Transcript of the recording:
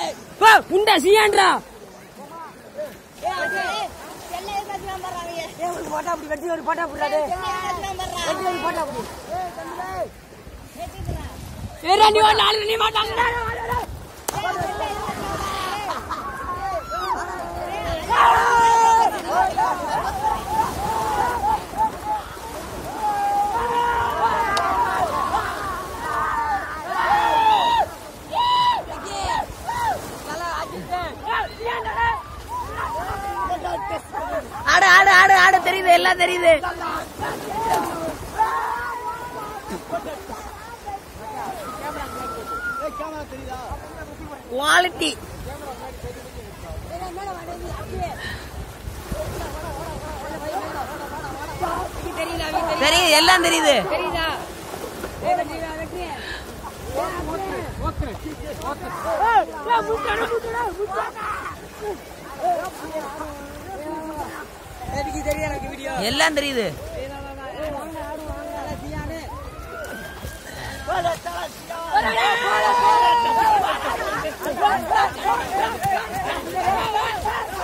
போ புண்டா சீயான்றா போட்டா அப்படி வெட்டி ஒரு போட்டா புடாது வெட்டி ஒரு போட்டா அப்படி சரி நீ வா நாலு நீ மாட்டாங்க ஆடு ஆடு ஆடு ஆடு தெரியுது எல்லாம் தெரியுது குவாலிட்டி தெரியுது எல்லாம் தெரியுது தெரியுதா எல்லாம் தெரியுது தெரியுதா